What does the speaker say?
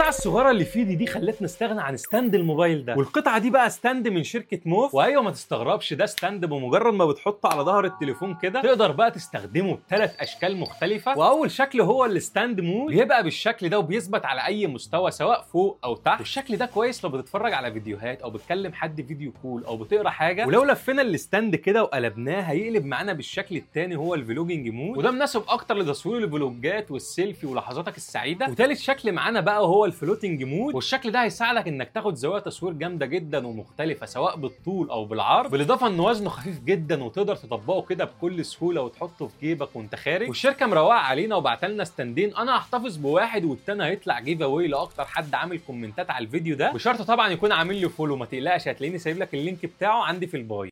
القطعه الصغيره اللي في ايدي دي خلتني استغنى عن ستاند الموبايل ده والقطعه دي بقى ستاند من شركه موف وايوه ما تستغربش ده ستاند بمجرد ما بتحطه على ظهر التليفون كده تقدر بقى تستخدمه بثلاث اشكال مختلفه واول شكل هو الستاند مود بيبقى بالشكل ده وبيثبت على اي مستوى سواء فوق او تحت والشكل ده كويس لو بتتفرج على فيديوهات او بتكلم حد فيديو كول او بتقرا حاجه ولو لفينا الستاند كده وقلبناه هيقلب معانا بالشكل التاني هو الفلوجينج مود وده مناسب اكتر لتصوير الفلوجات والسيلفي ولحظاتك السعيده وتالت شكل معانا بقى هو الفلوتنج مود والشكل ده هيساعدك انك تاخد زوايا تصوير جامده جدا ومختلفه سواء بالطول او بالعرض بالاضافه ان وزنه خفيف جدا وتقدر تطبقه كده بكل سهوله وتحطه في جيبك وانت خارج والشركه مروقه علينا وبعت لنا ستاندين انا هحتفظ بواحد والتاني هيطلع جيف اواي لاكتر حد عامل كومنتات على الفيديو ده بشرط طبعا يكون عامل لي فولو ما تقلقش هتلاقيني سايب لك اللينك بتاعه عندي في الباي